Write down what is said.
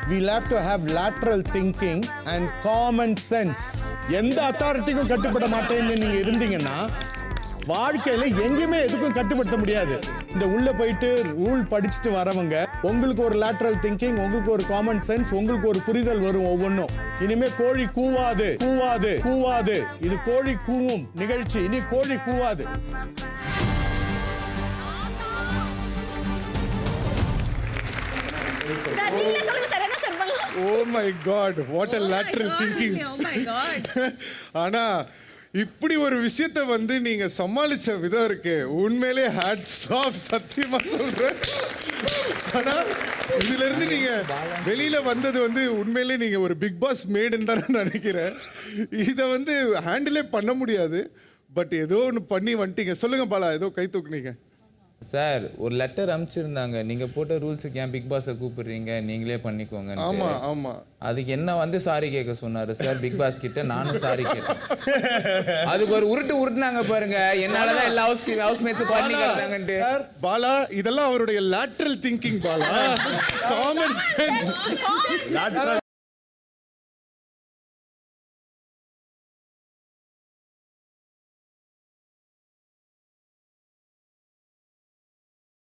we'll have to have lateral thinking and common sense எந்த அத்தாரிட்டிக்கும் கட்டுப்பட மாட்டேன்னு நீங்க இருந்தீங்கன்னா வாழ்க்கையில எங்கேயுமே எதுக்கும் கட்டுப்படுத்த முடியாது இந்த உள்ள போயிட்டு ரூல் படிச்சுட்டு வரவங்க உங்களுக்கு ஒரு லேட்ரல் திங்கிங் உங்களுக்கு ஒரு காமன் சென்ஸ் உங்களுக்கு ஒரு புரிதல் வரும் ஒவ்வொன்றும் இனிமே கோழி கூவாது கூவாது கூவாது இது கோழி கூவும் நிகழ்ச்சி இனி கோழி கூவாது சார் நீங்களே சொல்லுங்க சார் என்ன சார் பண்ணலாம் oh my god what a lateral thinking oh my god ஆனா இப்படி ஒரு விஷயத்த வந்து நீங்க சமாளிச்ச விதம் இருக்கு உண்மையிலே ஹேட்ஸ் ஆஃப் சத்தியமா சொல்றேன் ஆனா இதுல இருந்து நீங்க வெளியில வந்தது வந்து உண்மையிலே நீங்க ஒரு பிக் பாஸ் மேடுன்னு தான் நான் நினைக்கிறேன் இதை வந்து ஹேண்டிலே பண்ண முடியாது பட் ஏதோ ஒன்று பண்ணி வந்துட்டீங்க சொல்லுங்க பாலா ஏதோ கை தூக்குனீங்க சார் ஒரு லெட்டர் அனுப்பிச்சிருந்தாங்க நீங்க போட்ட ரூல்ஸுக்கு ஏன் பிக் பாஸை கூப்பிடுறீங்க நீங்களே பண்ணிக்கோங்க ஆமா ஆமா அதுக்கு என்ன வந்து சாரி கேட்க சொன்னாரு சார் பிக் பாஸ் கிட்ட நானும் சாரி கேட்டேன் அதுக்கு ஒரு உருட்டு உருட்டுனாங்க பாருங்க என்னாலதான் எல்லா ஹவுஸ் ஹவுஸ் மேட்ஸ் பண்ணி கிடந்தாங்கன்ட்டு பாலா இதெல்லாம் அவருடைய lateral thinking Bala common sense